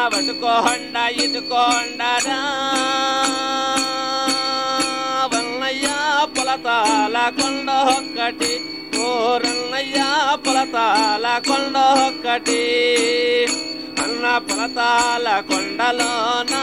పట్టుకోండ ఇటుకోండరా వల్లయ్య పొలతాల కొండ ఒక్కటి ఓరన్నయ్య పొలతాల కొండ ఒక్కటి అన్న పొలతాల కొండలోనా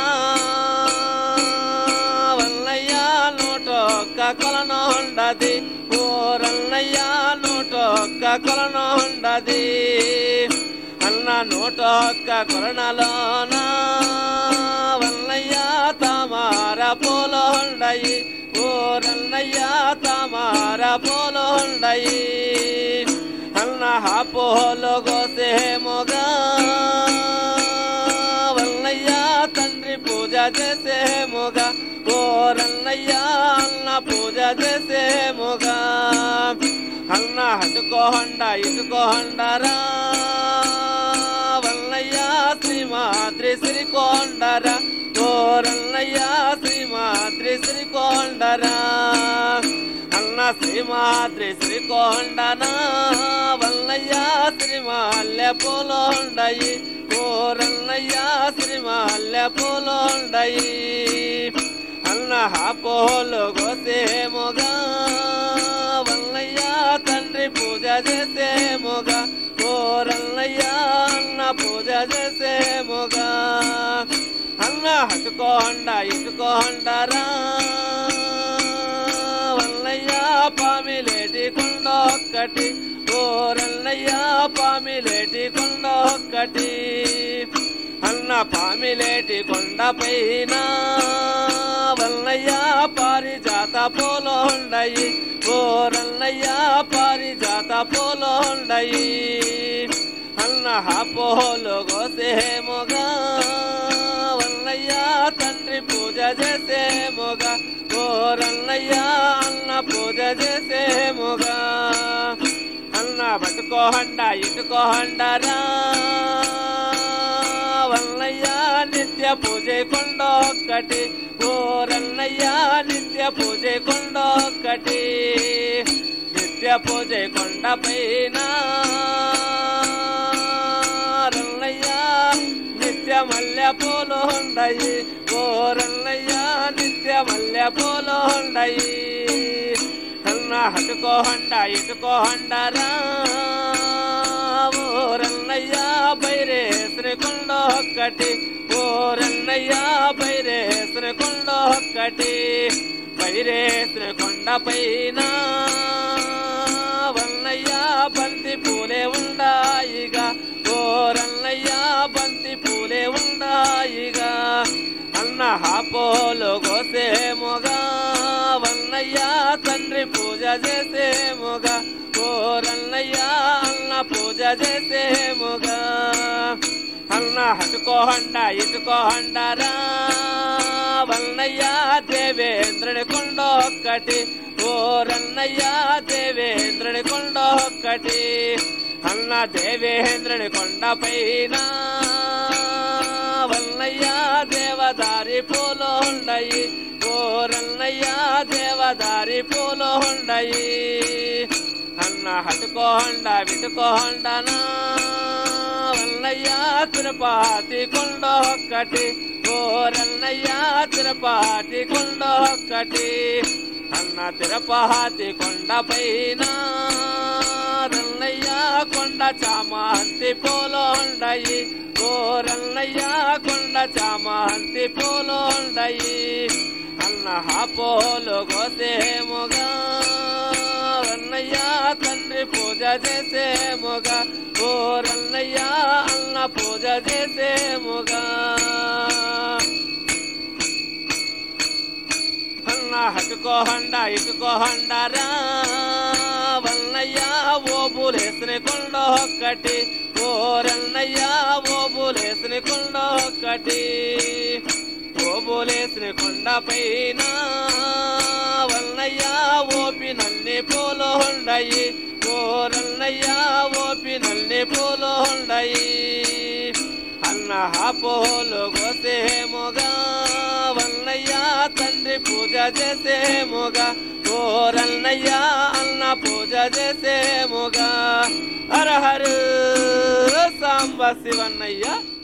వల్లయ్య నూటొక్క కొలను ఉండది ఓరన్నయ్య నూటొక్క కొలను ఉండది అన్న నూటొక్క కొలనలోన వల్లయ్య తామార పూలు ఉండయి ఓరన్నయ్య తామార పూలు ఉండయి అన్న ఆ పూలు గోసేముగా వల్లయ్య తండ్రి పూజ చేసేముగా ఓరన్నయ్య అన్న పూజ చేసేముగా అన్న హటుకోహండ ఇటుకోహండరా వల్లయ్య శ్రీమాద్రి శ్రీకొండరా ఓరన్నయ్య శ్రీమాద్రి శ్రీకొండరా అన్న శ్రీమాద్రి శ్రీకొండనా వల్లయ్య శ్రీమాల్య పూలుండయి ఓరన్నయ్య శ్రీమాల్య పూలుండయి అన్న ఆ పూలు గోసేముగా వల్లయ్య తండ్రి పూజ చేసేముగా ఓరన్నయ్య అన్న పూజ చేసేముగా అన్న హటుకోండ ఇటుకోండరా వల్లయ్య పామిలేటి కొండ ఒక్కటి ఓరన్నయ్య పామిలేటి కొండ ఒక్కటి అన్న పామిలేటి కొండ పైన వల్లయ్య పారిజాత పూలు ఉండయి ఓరన్నయ్య పారిజాత పూలు ఉండయి అన్న ఆ పూలు గోసేముగా వల్లయ్య తండ్రి పూజ చేసేముగా ఓరన్నయ్య అన్న పూజ చేసేముగా అన్న పట్టుకోహండ ఇటుకోహండరా వల్లయ్య నిత్య పూజ కొండ ఒక్కటి ఓరన్నయ్య నిత్య పూజ కొండ ఒక్కటి నిత్య పూజ కొండ పైన రన్నయ్య నిత్య మల్లె పూలు ఉండయి ఓరన్నయ్య నిత్య మల్లె పూలు ఉండయి అన్న హటుకోహండ ఇటుకోహండరా ఓరన్నయ్య బైరే శ్రీకొండ ఒక్కటి ఓరన్నయ్య బైరే శ్రీకొండ ఒక్కటి బైరే శ్రీకొండ పైన వన్నయ్య బంతి పూలే ఉండాయిగా ఓరన్నయ్య బంతి పూలే ఉండాయిగా అన్న హాపోలు గోసేముగా వన్నయ్య తండ్రి పూజ చేసేముగా ఓరన్నయ్య అన్న పూజ చేసేముగా అన్న హటుకోహండ ఇటుకోహండరా వన్నయ్య దేవేంద్రుని కొండ ఒక్కటి ఓరన్నయ్య దేవేంద్రుని కొండ ఒక్కటి అన్న దేవేంద్రుని కొండ పైన వన్నయ్య దేవదారి పూలు ఉండయి ఓరన్నయ్య దేవదారి పూలు ఉండయి అన్న హటుకోహండ విటుకోహండనా వల్లయ్య తిరుపతి కొండ ఒక్కటి ఓరన్నయ్య తిరుపతి కొండ ఒక్కటి అన్న తిరుపతి కొండ పైన రన్నయ్య కొండ చామంతి పూలు ఉండయి ఓరన్నయ్య కొండ చామంతి పూలు ఉండయి అన్న ఆ పూలు గోసేముగా రన్నయ్య తండ్రి పూజ చేసేముగా ఓరన్నయ్య అన్న పూజ చేసేముగా అన్న హటుకోహండ ఇటుకోహండరా వన్నయ్య ఓ బులేసిన కొండ ఒక్కటి ఓరన్నయ్య ఓ బులేసిన కొండ ఒక్కటి ఓ బులేసిన కొండ పైన వన్నయ్య ఓపి నల్లి పూలు ఉండయి ఓరన్నయ్య ఓపి నల్లి పూలు ఉండయి అన్న ఆ పూలు గోసేముగా వన్నయ్య తండ్రి పూజ చేసేముగా ఓరన్నయ్య అన్న పూజ చేసేముగా హర హర సాంబ శివన్నయ్య